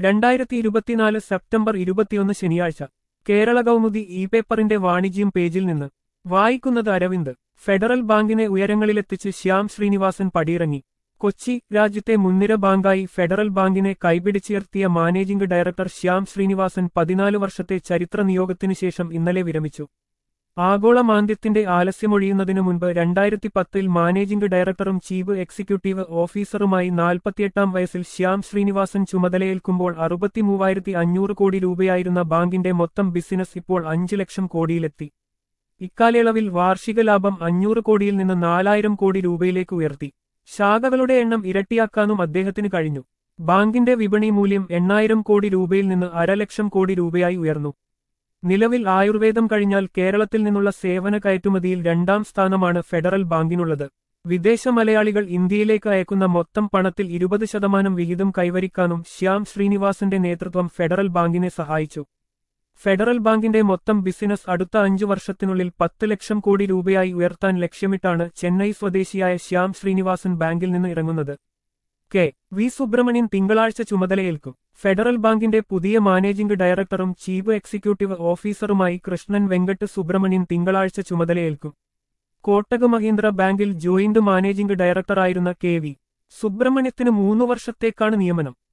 രണ്ടായിരത്തി ഇരുപത്തിനാല് സെപ്റ്റംബർ ഇരുപത്തിയൊന്ന് ശനിയാഴ്ച കേരള കൗമുദി ഇ പേപ്പറിന്റെ വാണിജ്യം പേജിൽ നിന്ന് വായിക്കുന്നത് അരവിന്ദ് ഫെഡറൽ ബാങ്കിനെ ഉയരങ്ങളിലെത്തിച്ച് ശ്യാം ശ്രീനിവാസൻ പടിയിറങ്ങി കൊച്ചി രാജ്യത്തെ മുൻനിര ബാങ്കായി ഫെഡറൽ ബാങ്കിനെ കൈപിടിച്ചുയർത്തിയ മാനേജിംഗ് ഡയറക്ടർ ശ്യാം ശ്രീനിവാസൻ പതിനാല് വർഷത്തെ ചരിത്ര നിയോഗത്തിനു ശേഷം ഇന്നലെ വിരമിച്ചു ആഗോള മാന്ദ്യത്തിന്റെ ആലസ്യമൊഴിയുന്നതിനു മുൻപ് രണ്ടായിരത്തി പത്തിൽ മാനേജിംഗ് ഡയറക്ടറും ചീഫ് എക്സിക്യൂട്ടീവ് ഓഫീസറുമായി നാൽപ്പത്തിയെട്ടാം വയസ്സിൽ ശ്യാം ശ്രീനിവാസൻ ചുമതലയേൽക്കുമ്പോൾ അറുപത്തിമൂവായിരത്തി അഞ്ഞൂറ് കോടി രൂപയായിരുന്ന ബാങ്കിന്റെ മൊത്തം ബിസിനസ് ഇപ്പോൾ അഞ്ച് ലക്ഷം കോടിയിലെത്തി ഇക്കാലയളവിൽ വാർഷിക ലാഭം അഞ്ഞൂറ് കോടിയിൽ നിന്ന് നാലായിരം കോടി രൂപയിലേക്ക് ഉയർത്തി ശാഖകളുടെ എണ്ണം ഇരട്ടിയാക്കാനും അദ്ദേഹത്തിന് കഴിഞ്ഞു ബാങ്കിന്റെ വിപണി മൂല്യം എണ്ണായിരം കോടി രൂപയിൽ നിന്ന് അരലക്ഷം കോടി രൂപയായി ഉയർന്നു നിലവിൽ ആയുർവേദം കഴിഞ്ഞാൽ കേരളത്തിൽ നിന്നുള്ള സേവന കയറ്റുമതിയിൽ രണ്ടാം സ്ഥാനമാണ് ഫെഡറൽ ബാങ്കിനുള്ളത് വിദേശ മലയാളികൾ ഇന്ത്യയിലേക്ക് അയക്കുന്ന മൊത്തം പണത്തിൽ ഇരുപത് ശതമാനം വിഹിതം കൈവരിക്കാനും ശ്യാം ശ്രീനിവാസന്റെ നേതൃത്വം ഫെഡറൽ ബാങ്കിനെ സഹായിച്ചു ഫെഡറൽ ബാങ്കിന്റെ മൊത്തം ബിസിനസ് അടുത്ത അഞ്ചു വർഷത്തിനുള്ളിൽ പത്ത് ലക്ഷം കോടി രൂപയായി ഉയർത്താൻ ലക്ഷ്യമിട്ടാണ് ചെന്നൈ സ്വദേശിയായ ശ്യാം ശ്രീനിവാസൻ ബാങ്കിൽ നിന്ന് ഇറങ്ങുന്നത് കെ വി സുബ്രഹ്മണ്യൻ തിങ്കളാഴ്ച ചുമതലയേൽക്കും ഫെഡറൽ ബാങ്കിന്റെ പുതിയ മാനേജിംഗ് ഡയറക്ടറും ചീഫ് എക്സിക്യൂട്ടീവ് ഓഫീസറുമായി കൃഷ്ണൻ വെങ്കട്ട് സുബ്രഹ്മണ്യൻ തിങ്കളാഴ്ച ചുമതലയേൽക്കും കോട്ടക മഹീന്ദ്ര ബാങ്കിൽ ജോയിന്റ് മാനേജിംഗ് ഡയറക്ടറായിരുന്ന കെ വി സുബ്രഹ്മണ്യത്തിന് മൂന്നു വർഷത്തേക്കാണ് നിയമനം